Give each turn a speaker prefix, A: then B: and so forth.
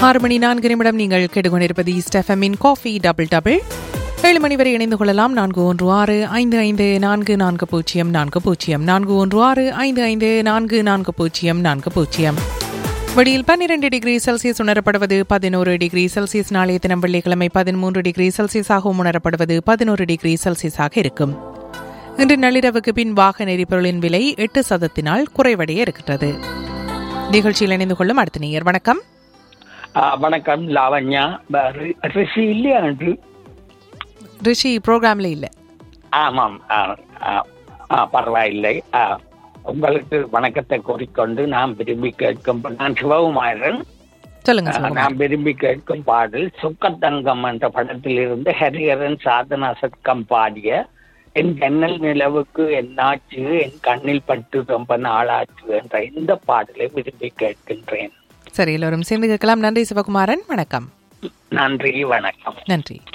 A: ஆறு மணி நான்கு நிமிடம் நீங்கள் கேட்டுக்கொண்டிருப்பது ஈஸ்ட் எஃப்எம்மின் காஃபி டபுள் டபுள் ஏழு மணி வரை இணைந்து கொள்ளலாம் நான்கு ஒன்று ஆறு ஐந்து ஐந்து நான்கு நான்கு பூஜ்ஜியம் நான்கு பூஜ்ஜியம் நான்கு ஒன்று ஆறு ஐந்து ஐந்து நான்கு நான்கு பூஜ்ஜியம் நான்கு பூஜ்ஜியம் வெளியில் பன்னிரண்டு டிகிரி செல்சியஸ் உணரப்படுவது பதினோரு டிகிரி செல்சியஸ் நாளைய தினம் வெள்ளிக்கிழமை பதிமூன்று டிகிரி செல்சியஸாகவும் உணரப்படுவது பதினோரு டிகிரி செல்சியஸாக இருக்கும் இன்று நள்ளிரவுக்கு பின் வாகன எரிபொருளின் விலை எட்டு சதத்தினால் குறைவடைய இருக்கிறது நிகழ்ச்சியில் இணைந்து கொள்ளும் அடுத்த நேயர் வணக்கம்
B: ஆ, வணக்கம் லாவண்யா ப- ரி- ரிஷி இல்லையா என்று
A: ரிஷி ப்ரோக்ராம்ல இல்ல
B: ஆமாம் ஆ, ஆ, ஆ, பரவாயில்லை ஆ, உங்களுக்கு வணக்கத்தை கூறிக்கொண்டு நான் விரும்பி கேட்கும் நான் சிவகுமாரன்
A: சொல்லுங்க
B: ஆ,
A: சொல்லுங்க
B: நான் விரும்பி கேட்கும் பாடல் சுக்கத்தங்கம் என்ற படத்தில் இருந்து ஹரிஹரன் சாதனா சத்கம் பாடிய என் ஜன்னல் நிலவுக்கு என்னாச்சு என் கண்ணில் பட்டு ரொம்ப நாளாச்சு என்ற இந்த பாடலை விரும்பி கேட்கின்றேன்
A: சரி எல்லோரும் சேர்ந்து கேட்கலாம் நன்றி சிவகுமாரன் வணக்கம்
B: நன்றி வணக்கம்
A: நன்றி